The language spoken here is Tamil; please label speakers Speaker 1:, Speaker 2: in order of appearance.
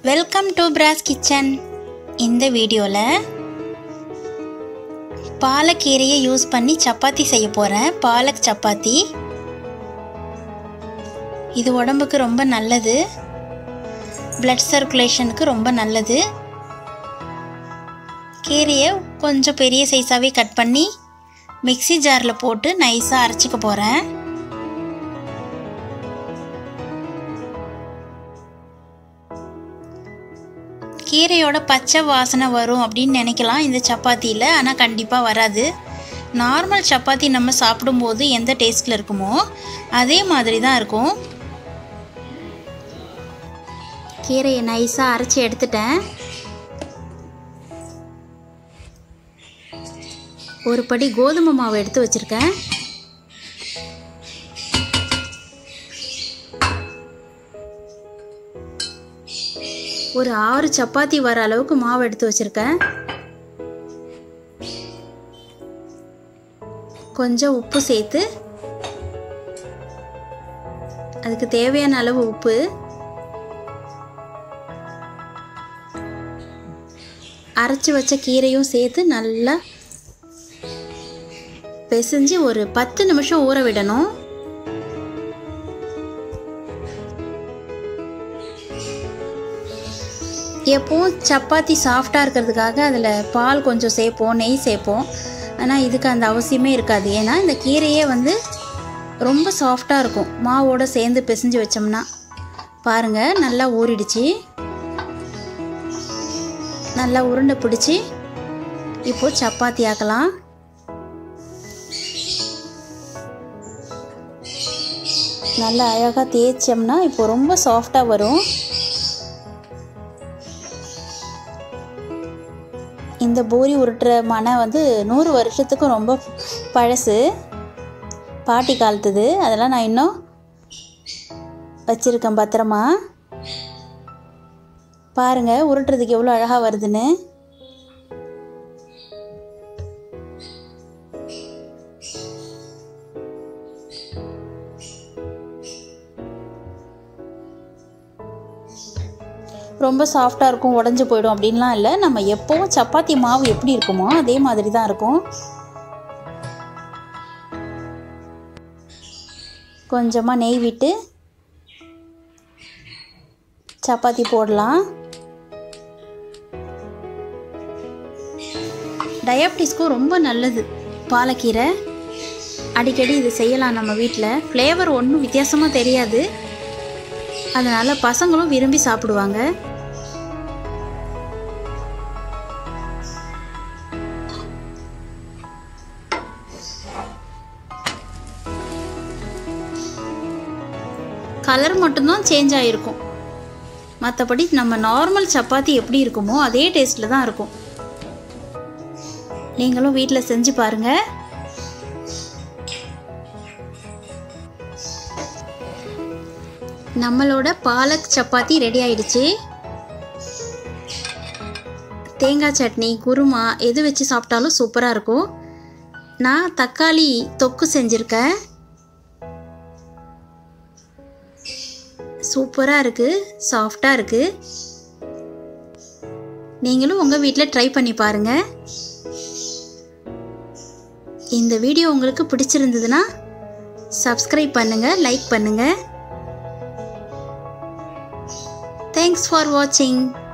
Speaker 1: வெல்கம் டு பிராஸ் கிச்சன் இந்த வீடியோவில் பாலக்கீரையை யூஸ் பண்ணி சப்பாத்தி செய்ய போகிறேன் பாலக் சப்பாத்தி இது உடம்புக்கு ரொம்ப நல்லது பிளட் சர்க்குலேஷனுக்கு ரொம்ப நல்லது கீரையை கொஞ்சம் பெரிய சைஸாகவே கட் பண்ணி மிக்ஸி ஜாரில் போட்டு நைஸாக அரைச்சிக்க போகிறேன் கீரையோட பச்சை வாசனை வரும் அப்படின்னு நினைக்கலாம் இந்த சப்பாத்தியில் ஆனால் கண்டிப்பாக வராது நார்மல் சப்பாத்தி நம்ம சாப்பிடும்போது எந்த டேஸ்ட்டில் இருக்குமோ அதே மாதிரி தான் இருக்கும் கீரையை நைஸாக அரைச்சி எடுத்துட்டேன் ஒரு படி கோதுமை மாவு எடுத்து வச்சுருக்கேன் ஒரு ஆறு சப்பாத்தி வர அளவுக்கு மாவு எடுத்து வச்சுருக்கேன் கொஞ்சம் உப்பு சேர்த்து அதுக்கு தேவையான அளவு உப்பு அரைச்சி வச்ச கீரையும் சேர்த்து நல்லா பிசைஞ்சு ஒரு பத்து நிமிஷம் ஊற விடணும் எப்போவும் சப்பாத்தி சாஃப்டாக இருக்கிறதுக்காக அதில் பால் கொஞ்சம் சேர்ப்போம் நெய் சேர்ப்போம் ஆனால் இதுக்கு அந்த அவசியமே இருக்காது ஏன்னா இந்த கீரையே வந்து ரொம்ப சாஃப்டாக இருக்கும் மாவோடு சேர்ந்து பிசைஞ்சு வச்சோம்னா பாருங்கள் நல்லா ஊறிடுச்சு நல்லா உருண்டை பிடிச்சி இப்போது சப்பாத்தி ஆக்கலாம் நல்லா அழகாக தேய்ச்சோம்னா இப்போ ரொம்ப சாஃப்டாக வரும் இந்த பூரி உருட்டுற மனை வந்து நூறு வருஷத்துக்கும் ரொம்ப பழசு பாட்டி காலத்துது அதெல்லாம் நான் இன்னும் வச்சுருக்கேன் பத்திரமா பாருங்கள் உருட்டுறதுக்கு எவ்வளோ அழகாக வருதுன்னு ரொம்ப சாஃப்டாக இருக்கும் உடஞ்சி போயிடும் அப்படின்லாம் இல்லை நம்ம எப்போவும் சப்பாத்தி மாவு எப்படி இருக்குமோ அதே மாதிரி தான் இருக்கும் கொஞ்சமாக நெய் விட்டு சப்பாத்தி போடலாம் டயாபிட்டிஸ்க்கும் ரொம்ப நல்லது பாலக்கீரை அடிக்கடி இது செய்யலாம் நம்ம வீட்டில் ஃப்ளேவர் ஒன்றும் வித்தியாசமாக தெரியாது அதனால் பசங்களும் விரும்பி சாப்பிடுவாங்க கலர் மட்டும்தான் சேஞ்ச் ஆகிருக்கும் மற்றபடி நம்ம நார்மல் சப்பாத்தி எப்படி இருக்குமோ அதே டேஸ்ட்டில் தான் இருக்கும் நீங்களும் வீட்டில் செஞ்சு பாருங்கள் நம்மளோட பாலக் சப்பாத்தி ரெடி ஆயிடுச்சு தேங்காய் சட்னி குருமா எது வச்சு சாப்பிட்டாலும் சூப்பராக இருக்கும் நான் தக்காளி தொக்கு செஞ்சுருக்கேன் சூப்பராக இருக்குது சாஃப்டாக இருக்குது நீங்களும் உங்கள் வீட்டில் ட்ரை பண்ணி பாருங்கள் இந்த வீடியோ உங்களுக்கு பிடிச்சிருந்ததுன்னா சப்ஸ்கிரைப் பண்ணுங்கள் லைக் பண்ணுங்கள் Thanks for watching.